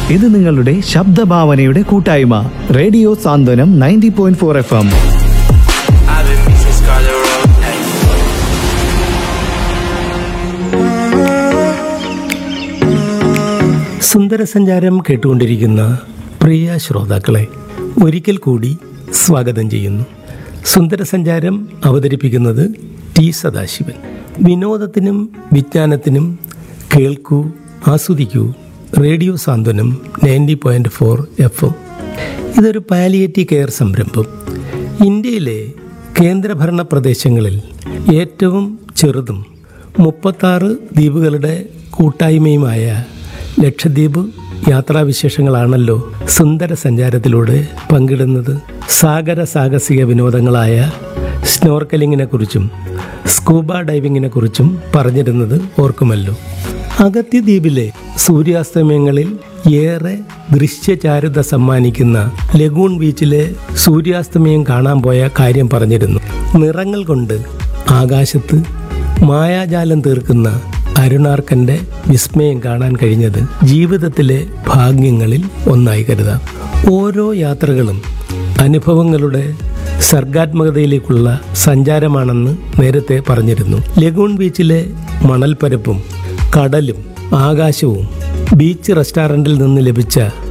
ഇത് നിങ്ങളുടെ ശബ്ദഭാവനയുടെ കൂട്ടായ്മ radio Santhwanam ninety point four F M I've been missing Scarlet Road. Hey. സുന്ദരസഞ്ചാരം കേട്ടുകൊണ്ടിരിക്കുന്ന പ്രിയ ശ്രോതാക്കളെ ഒരിക്കൽ കൂടി സ്വാഗതം ചെയ്യുന്നു സുന്ദരസഞ്ചാരം അവതരിപ്പിക്കുന്നത് ടി സദാശിവൻ വിനോദത്തിനും വിജ്ഞാനത്തിനും കേൾക്കൂ ആസ്വദിക്കൂ radio Santhwanam ninety point four F M ഇതൊരു പാലിയേറ്റീവ് കെയർ സംരംഭം ഇന്ത്യയിലെ കേന്ദ്രഭരണ പ്രദേശങ്ങളിൽ ഏറ്റവും ചെറുതും മുപ്പത്താറ് ദ്വീപുകളുടെ കൂട്ടായ്മയുമായ ലക്ഷദ്വീപ് യാത്രാവിശേഷങ്ങളാണല്ലോ സുന്ദര സഞ്ചാരത്തിലൂടെ പങ്കിടുന്നത് സാഗര സാഹസിക വിനോദങ്ങളായ സ്നോർക്കലിങ്ങിനെ കുറിച്ചും സ്കൂബ ഡൈവിങ്ങിനെ കുറിച്ചും പറഞ്ഞിരുന്നത് ഓർക്കുമല്ലോ അഗത്തി ദ്വീപിലെ സൂര്യാസ്തമയങ്ങളിൽ ഏറെ ദൃശ്യചാരുത സമ്മാനിക്കുന്ന ലഗൂൺ ബീച്ചിലെ സൂര്യാസ്തമയം കാണാൻ പോയ കാര്യം പറഞ്ഞിരുന്നു നിറങ്ങൾ കൊണ്ട് ആകാശത്ത് മായാജാലം തീർക്കുന്ന അരുണാർക്കന്റെ വിസ്മയം കാണാൻ കഴിഞ്ഞത് ജീവിതത്തിലെ ഭാഗ്യങ്ങളിൽ ഒന്നായി കരുതാം ഓരോ യാത്രകളും അനുഭവങ്ങളുടെ സർഗാത്മകതയിലേക്കുള്ള സഞ്ചാരമാണെന്ന് നേരത്തെ പറഞ്ഞിരുന്നു ലഗൂൺ ബീച്ചിലെ മണൽപ്പരപ്പും കടലും ആകാശവും ബീച്ച് റെസ്റ്റോറൻറ്റിൽ നിന്ന് ലഭിച്ച